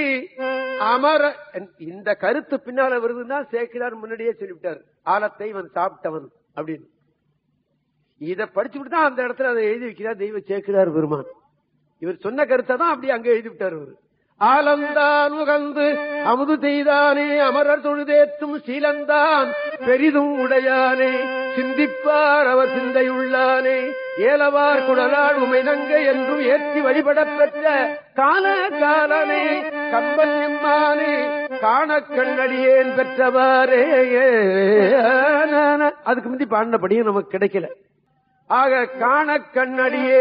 அமர இந்த கருத்து பின்னால வருதுன்னா சேக்கிரார் முன்னாடியே சொல்லிவிட்டார் ஆலத்தை இவன் சாப்பிட்டவன் அப்படின்னு இத படிச்சுட்டு தான் அந்த இடத்துல அதை எழுதி வைக்கிறார் தெய்வ சேக்கிரார் பெருமான் இவர் சொன்ன கருத்தை தான் அப்படியே அங்க எழுதி விட்டார் அவர் ஆலந்தான் உகந்து அமுது செய்தானே அமரர் தொழுதேற்றும் சீலந்தான் பெரிதும் உடையானே சிந்திப்பார் அவர் சிந்தையுள்ளானே ஏலவார் குடலால் உமைநங்க என்றும் ஏற்றி வழிபடப் பெற்ற கால காலனே கம்பன் எம்மானே காண கண்ணடியேன் பெற்றவாரே அதுக்கு முந்தி பாடினபடியும் நமக்கு கிடைக்கல ஆக காண கண்ணடியே